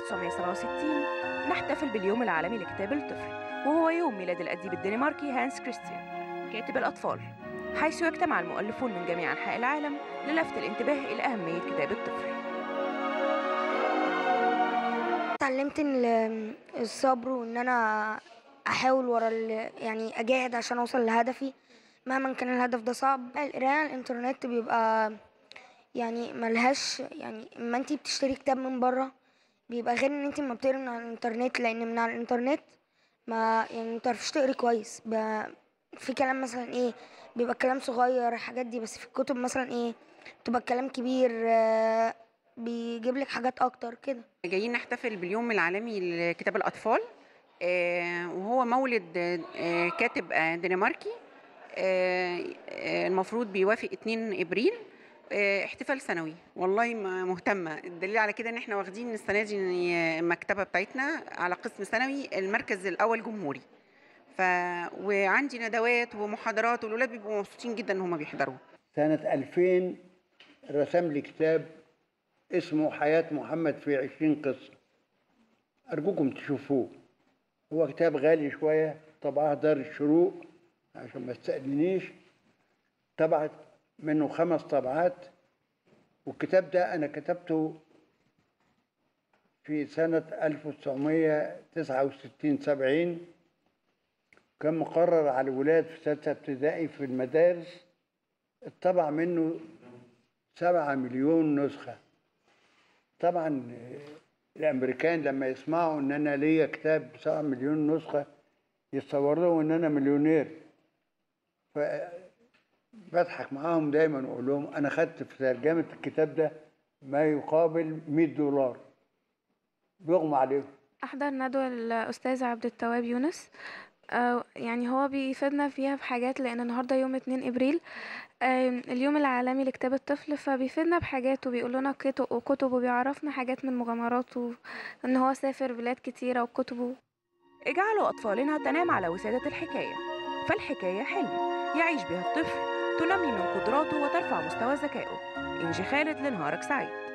1967 نحتفل باليوم العالمي لكتاب الطفل وهو يوم ميلاد الأديب الدنماركي هانس كريستيان كاتب الأطفال حيث يجتمع المؤلفون من جميع أنحاء العالم للفت الانتباه إلى أهمية كتاب الطفل اتعلمت ال- الصبر وان انا احاول ورا ال- يعني اجاهد عشان اوصل لهدفي مهما كان الهدف ده صعب القرايه على الانترنت بيبقى يعني ملهاش يعني اما انتي بتشتري كتاب من بره بيبقى غير ان انتي ما بتقري من على الانترنت لان من على الانترنت ما يعني متعرفيش تقري كويس ب- في كلام مثلا ايه بيبقى كلام صغير الحاجات دي بس في الكتب مثلا ايه بتبقى الكلام كبير آه، بيجيب لك حاجات اكتر كده جايين نحتفل باليوم العالمي لكتاب الأطفال آه، وهو مولد آه، كاتب آه، دنماركي آه، آه، المفروض بيوافق 2 إبريل آه، احتفال سنوي والله ما مهتمة الدليل على كده ان احنا واخدين السنة دي المكتبة بتاعتنا على قسم سنوي المركز الأول جمهوري ف وعندي ندوات ومحاضرات والولاد بيبقوا مبسوطين جدا ان هم بيحضروا سنة 2000 رسم لي كتاب اسمه حياة محمد في عشرين قصة أرجوكم تشوفوه هو كتاب غالي شوية طبعه دار الشروق عشان ما تسألنيش طبعت منه خمس طبعات والكتاب ده أنا كتبته في سنة 1969 70 كان مقرر على الولاد في ستة ابتدائي في المدارس اتطبع منه سبعة مليون نسخة طبعا آه، الأمريكان لما يسمعوا إن أنا ليا كتاب بسبعة مليون نسخة يتصور لهم إن أنا مليونير فبضحك معاهم دايما وأقول لهم أنا خدت في ترجمة الكتاب ده ما يقابل 100 دولار بيغمى عليهم أحضر ندوة الأستاذ عبد التواب يونس آه، يعني هو بيفيدنا فيها في حاجات لأن النهاردة يوم 2 إبريل آه، اليوم العالمي لكتاب الطفل فبيفيدنا بحاجات وبيقول لنا كتب وكتب وبيعرفنا حاجات من مغامراته إن هو سافر بلاد كتيرة وكتبه اجعلوا أطفالنا تنام على وسادة الحكاية فالحكاية حلم يعيش بها الطفل تنمي من قدراته وترفع مستوى ذكائه إنجي خالد لنهارك سعيد